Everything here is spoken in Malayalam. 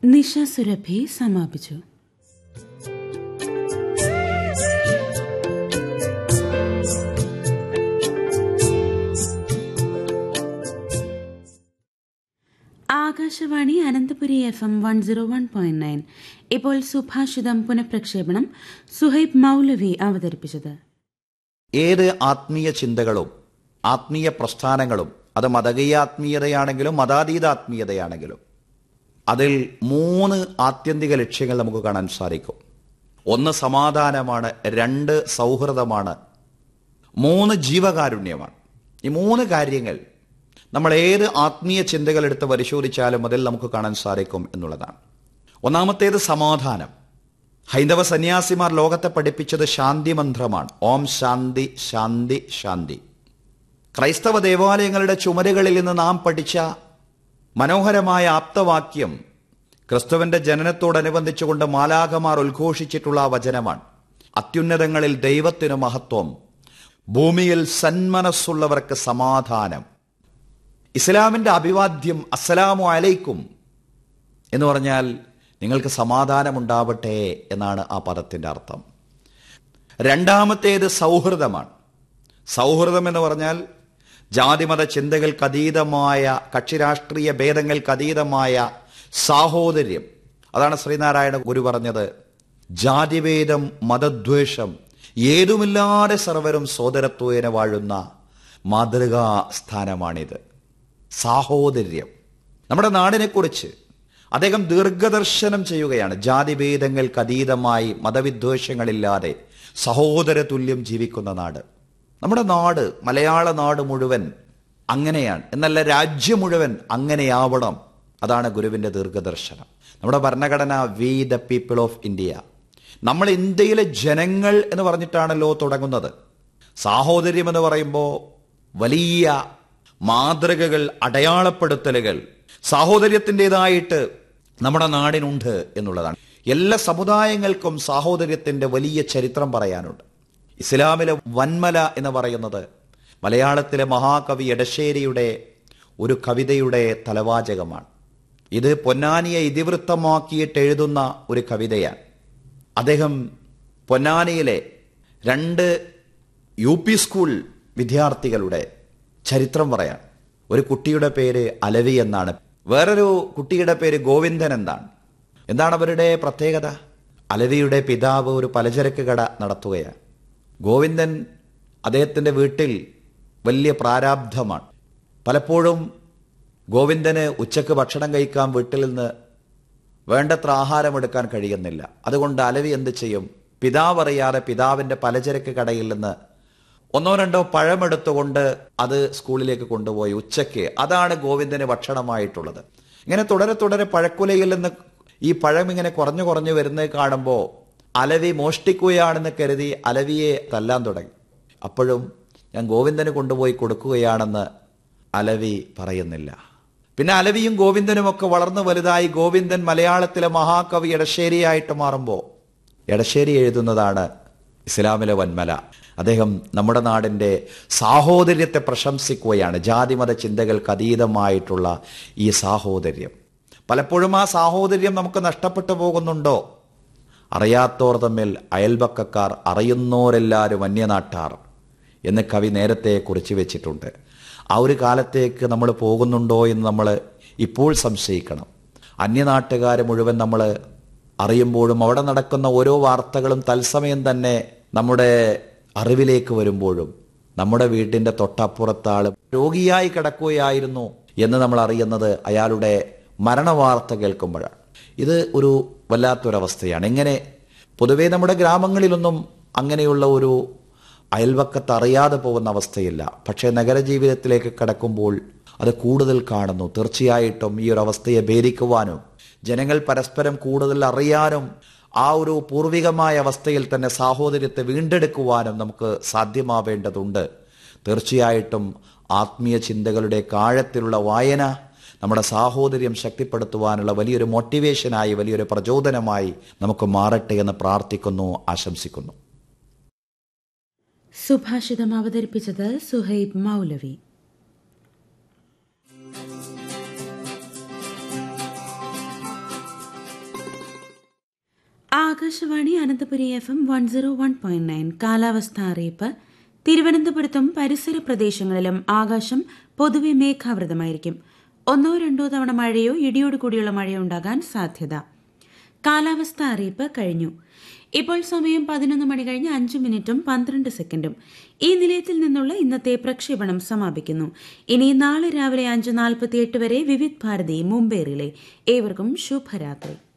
നിഷ സുരഭി സമാപിച്ചു Akashvani Ananthapuri F M one zero one point nine ഇപ്പോൾ സുഭാഷിതം പുനഃപ്രക്ഷേപണം സുഹൈബ് മൗലവി അവതരിപ്പിച്ചത് ഏത് ആത്മീയ ചിന്തകളും ആത്മീയ പ്രസ്ഥാനങ്ങളും അത് മതകീയ ആത്മീയതയാണെങ്കിലും മതാതീത ആത്മീയതയാണെങ്കിലും അതിൽ മൂന്ന് ആത്യന്തിക ലക്ഷ്യങ്ങൾ നമുക്ക് കാണാൻ സാധിക്കും ഒന്ന് സമാധാനമാണ് രണ്ട് സൗഹൃദമാണ് മൂന്ന് ജീവകാരുണ്യമാണ് ഈ മൂന്ന് കാര്യങ്ങൾ നമ്മൾ ഏത് ആത്മീയ ചിന്തകൾ എടുത്ത് പരിശോധിച്ചാലും അതിൽ നമുക്ക് കാണാൻ സാധിക്കും എന്നുള്ളതാണ് ഒന്നാമത്തേത് സമാധാനം ഹൈന്ദവ സന്യാസിമാർ ലോകത്തെ പഠിപ്പിച്ചത് ശാന്തി മന്ത്രമാണ് ഓം ശാന്തി ശാന്തി ശാന്തി ക്രൈസ്തവ ദേവാലയങ്ങളുടെ ചുമരുകളിൽ നിന്ന് നാം പഠിച്ച മനോഹരമായ ആപ്തവാക്യം ക്രിസ്തുവിന്റെ ജനനത്തോടനുബന്ധിച്ചുകൊണ്ട് മാലാഖമാർ ഉദ്ഘോഷിച്ചിട്ടുള്ള ആ വചനമാണ് അത്യുന്നതങ്ങളിൽ ദൈവത്തിനു മഹത്വം ഭൂമിയിൽ സന്മനസ്സുള്ളവർക്ക് സമാധാനം ഇസ്ലാമിന്റെ അഭിവാദ്യം അസ്സലാമു അലൈക്കും എന്ന് പറഞ്ഞാൽ നിങ്ങൾക്ക് സമാധാനമുണ്ടാവട്ടെ എന്നാണ് ആ പദത്തിന്റെ അർത്ഥം രണ്ടാമത്തേത് സൗഹൃദമാണ് സൗഹൃദം എന്ന് പറഞ്ഞാൽ ജാതിമത ചിന്തകൾക്ക് അതീതമായ കക്ഷിരാഷ്ട്രീയ ഭേദങ്ങൾക്ക് അതീതമായ സാഹോദര്യം അതാണ് ശ്രീനാരായണ ഗുരു പറഞ്ഞത് ജാതിഭേദം മതദ്വേഷം ഏതുമില്ലാതെ സർവരും സോദരത്വേന വാഴുന്ന മാതൃകാ സ്ഥാനമാണിത് സാഹോദര്യം നമ്മുടെ നാടിനെക്കുറിച്ച് അദ്ദേഹം ദീർഘദർശനം ചെയ്യുകയാണ് ജാതിഭേദങ്ങൾക്ക് അതീതമായി മതവിദ്വേഷങ്ങളില്ലാതെ സഹോദര തുല്യം ജീവിക്കുന്ന നാട് നമ്മുടെ നാട് മലയാള നാട് മുഴുവൻ അങ്ങനെയാണ് എന്നല്ല രാജ്യം മുഴുവൻ അങ്ങനെയാവണം അതാണ് ഗുരുവിന്റെ ദീർഘദർശനം നമ്മുടെ ഭരണഘടന we the people of India നമ്മൾ ഇന്ത്യയിലെ ജനങ്ങൾ എന്ന് പറഞ്ഞിട്ടാണല്ലോ തുടങ്ങുന്നത് സാഹോദര്യം എന്ന് പറയുമ്പോൾ വലിയ മാതൃകകൾ അടയാളപ്പെടുത്തലുകൾ സാഹോദര്യത്തിൻ്റെതായിട്ട് നമ്മുടെ നാടിനുണ്ട് എന്നുള്ളതാണ് എല്ലാ സമുദായങ്ങൾക്കും സാഹോദര്യത്തിന്റെ വലിയ ചരിത്രം പറയാനുണ്ട് ഇസ്ലാമിലെ വന്മല എന്ന് പറയുന്നത് മലയാളത്തിലെ മഹാകവി എടശ്ശേരിയുടെ ഒരു കവിതയുടെ തലവാചകമാണ് ഇത് പൊന്നാനിയെ ഇതിവൃത്തമാക്കിയിട്ട് എഴുതുന്ന ഒരു കവിതയാണ് അദ്ദേഹം പൊന്നാനിയിലെ രണ്ട് യു പി സ്കൂൾ വിദ്യാർത്ഥികളുടെ ചരിത്രം പറയാം ഒരു കുട്ടിയുടെ പേര് അലവി എന്നാണ് വേറൊരു കുട്ടിയുടെ പേര് ഗോവിന്ദൻ എന്നാണ് എന്താണ് അവരുടെ പ്രത്യേകത അലവിയുടെ പിതാവ് ഒരു പലചരക്ക് കട നടത്തുകയാണ് ഗോവിന്ദൻ അദ്ദേഹത്തിൻ്റെ വീട്ടിൽ വലിയ പ്രാരാബ്ധമാണ് പലപ്പോഴും ഗോവിന്ദന് ഉച്ചക്ക് ഭക്ഷണം കഴിക്കാൻ വീട്ടിൽ നിന്ന് വേണ്ടത്ര ആഹാരം എടുക്കാൻ കഴിയുന്നില്ല അതുകൊണ്ട് അലവി എന്ത് ചെയ്യും പിതാവ് അറിയാതെ പിതാവിന്റെ പലചരക്ക് കടയിൽ നിന്ന് ഒന്നോ രണ്ടോ പഴമെടുത്തുകൊണ്ട് അത് സ്കൂളിലേക്ക് കൊണ്ടുപോയി ഉച്ചയ്ക്ക് അതാണ് ഗോവിന്ദന് ഭക്ഷണമായിട്ടുള്ളത് ഇങ്ങനെ തുടരെ തുടരെ പഴക്കുലയിൽ നിന്ന് ഈ പഴം ഇങ്ങനെ കുറഞ്ഞു കുറഞ്ഞു വരുന്നത് കാണുമ്പോൾ അലവി മോഷ്ടിക്കുകയാണെന്ന് കരുതി അലവിയെ തല്ലാൻ തുടങ്ങി അപ്പോഴും ഞാൻ ഗോവിന്ദന് കൊണ്ടുപോയി കൊടുക്കുകയാണെന്ന് അലവി പറയുന്നില്ല പിന്നെ അലവിയും ഗോവിന്ദനും ഒക്കെ വളർന്നു വലുതായി ഗോവിന്ദൻ മലയാളത്തിലെ മഹാകവി എടശ്ശേരിയായിട്ട് മാറുമ്പോൾ എടശ്ശേരി എഴുതുന്നതാണ് ഇസ്ലാമിലെ വന്മല അദ്ദേഹം നമ്മുടെ നാടിന്റെ സാഹോദര്യത്തെ പ്രശംസിക്കുകയാണ് ജാതിമത ചിന്തകൾക്ക് അതീതമായിട്ടുള്ള ഈ സാഹോദര്യം പലപ്പോഴും ആ സാഹോദര്യം നമുക്ക് നഷ്ടപ്പെട്ടു പോകുന്നുണ്ടോ അറിയാത്തോർ തമ്മിൽ അയൽപക്കക്കാർ അറിയുന്നോരെല്ലാവരും അന്യനാട്ടാർ എന്ന് കവി നേരത്തെ കുറിച്ച് വെച്ചിട്ടുണ്ട് ആ ഒരു കാലത്തേക്ക് നമ്മൾ പോകുന്നുണ്ടോ എന്ന് നമ്മൾ ഇപ്പോൾ സംശയിക്കണം അന്യനാട്ടുകാർ മുഴുവൻ നമ്മൾ അറിയുമ്പോഴും അവിടെ നടക്കുന്ന ഓരോ വാർത്തകളും തത്സമയം തന്നെ നമ്മുടെ അറിവിലേക്ക് വരുമ്പോഴും നമ്മുടെ വീട്ടിന്റെ തൊട്ടപ്പുറത്താൾ രോഗിയായി കിടക്കുകയായിരുന്നു എന്ന് നമ്മൾ അറിയുന്നത് അയാളുടെ മരണവാർത്ത കേൾക്കുമ്പോഴാണ് ഇത് ഒരു വല്ലാത്തൊരവസ്ഥയാണ് എങ്ങനെ പൊതുവേ നമ്മുടെ ഗ്രാമങ്ങളിലൊന്നും അങ്ങനെയുള്ള ഒരു അയൽവക്കത്ത് അറിയാതെ പോകുന്ന അവസ്ഥയില്ല പക്ഷേ നഗരജീവിതത്തിലേക്ക് കടക്കുമ്പോൾ അത് കൂടുതൽ കാണുന്നു തീർച്ചയായിട്ടും ഈ ഒരു അവസ്ഥയെ ഭേദിക്കുവാനും ജനങ്ങൾ പരസ്പരം കൂടുതൽ അറിയാനും ആ ഒരു പൂർവികമായ അവസ്ഥയിൽ തന്നെ സാഹോദര്യത്തെ വീണ്ടെടുക്കുവാനും നമുക്ക് സാധ്യമാവേണ്ടതുണ്ട് തീർച്ചയായിട്ടും ആത്മീയ ചിന്തകളുടെ കാഴത്തിലുള്ള വായന നമ്മുടെ സാഹോദര്യം ശക്തിപ്പെടുത്തുവാനുള്ള വലിയൊരു മോട്ടിവേഷനായി വലിയൊരു പ്രചോദനമായി നമുക്ക് മാറട്ടെ എന്ന് പ്രാർത്ഥിക്കുന്നു ആശംസിക്കുന്നു സുഭാഷിതം അവതരിപ്പിച്ചത് Suhaib Maulavi Akashvani Ananthapuri F M one zero one point nine കാലാവസ്ഥ അറിയിപ്പ് തിരുവനന്തപുരത്തും പരിസര പ്രദേശങ്ങളിലും ആകാശം പൊതുവെ മേഘാവൃതമായിരിക്കും ഒന്നോ രണ്ടോ തവണ മഴയോ ഇടിയോട് കൂടിയുള്ള മഴയോ ഉണ്ടാകാൻ സാധ്യത കാലാവസ്ഥ അറിയിപ്പ് കഴിഞ്ഞു ഇപ്പോൾ സമയം പതിനൊന്ന് മണി കഴിഞ്ഞ് അഞ്ച് മിനിറ്റും പന്ത്രണ്ട് സെക്കൻഡും ഈ നിലയത്തിൽ നിന്നുള്ള ഇന്നത്തെ പ്രക്ഷേപണം സമാപിക്കുന്നു ഇനി നാളെ രാവിലെ അഞ്ച് നാൽപ്പത്തിയെട്ട് വരെ വിവിധ് ഭാരതി മുംബൈ റിലേ ഏവർക്കും ശുഭരാത്രി